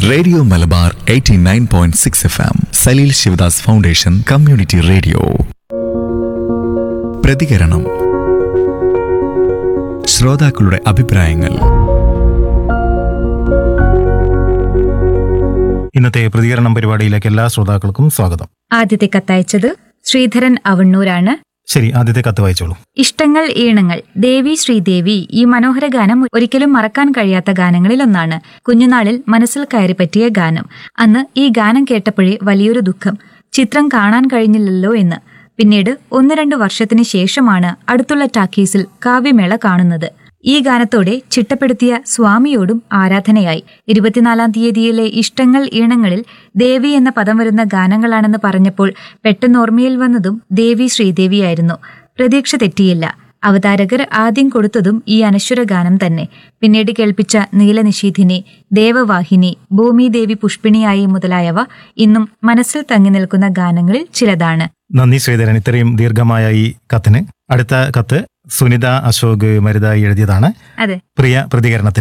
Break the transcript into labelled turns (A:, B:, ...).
A: radio Malabar 89.6 point six F M Saleel Sivadas foundation community radio പ്രതികരണം ശ്രോതാക്കളുടെ അഭിപ്രായങ്ങൾ
B: ഇന്നത്തെ പ്രതികരണം പരിപാടിയിലേക്ക് എല്ലാ ശ്രോതാക്കൾക്കും സ്വാഗതം
C: ആദ്യത്തെ കത്തയച്ചത് ശ്രീധരൻ അവണ്ണൂരാണ്
B: ശരി ആദ്യത്തെ കത്ത് വായിച്ചോളൂ
C: ഇഷ്ടങ്ങൾ ഈണങ്ങൾ ദേവി ശ്രീദേവി ഈ മനോഹര ഗാനം ഒരിക്കലും മറക്കാൻ കഴിയാത്ത ഗാനങ്ങളിൽ ഒന്നാണ് കുഞ്ഞുനാളിൽ മനസ്സിൽ കയറി പറ്റിയ ഗാനം അന്ന് ഈ ഗാനം കേട്ടപ്പോഴേ വലിയൊരു ദുഃഖം ചിത്രം കാണാൻ കഴിഞ്ഞില്ലല്ലോ എന്ന് പിന്നീട് ഒന്ന് രണ്ട് വർഷത്തിന് ശേഷമാണ് അടുത്തുള്ള ടാക്കീസിൽ കാവ്യമേള കാണുന്നത് ഈ ഗാനത്തോടെ ചിട്ടപ്പെടുത്തിയ സ്വാമിയോടും ആരാധനയായി ഇരുപത്തിനാലാം തീയതിയിലെ ഇഷ്ടങ്ങൾ ഈണങ്ങളിൽ ദേവി എന്ന പദം വരുന്ന ഗാനങ്ങളാണെന്ന് പറഞ്ഞപ്പോൾ പെട്ടെന്ന് ഓർമ്മയിൽ വന്നതും ദേവി ശ്രീദേവിയായിരുന്നു പ്രതീക്ഷ തെറ്റിയില്ല അവതാരകർ ആദ്യം കൊടുത്തതും ഈ അനശ്വര ഗാനം തന്നെ പിന്നീട് കേൾപ്പിച്ച നീലനിഷീധിനി ദേവവാഹിനി ഭൂമിദേവി പുഷ്പിണിയായി മുതലായവ ഇന്നും മനസ്സിൽ തങ്ങി നിൽക്കുന്ന ഗാനങ്ങളിൽ ചിലതാണ്
B: നന്ദി ശ്രീധരൻ ഇത്രയും ദീർഘമായ ഈ കത്തിന് അടുത്ത കത്ത് സുനിത അശോക് മരുതായി എഴുതിയതാണ്
C: അതെ
B: പ്രിയ പ്രതികരണത്തിന്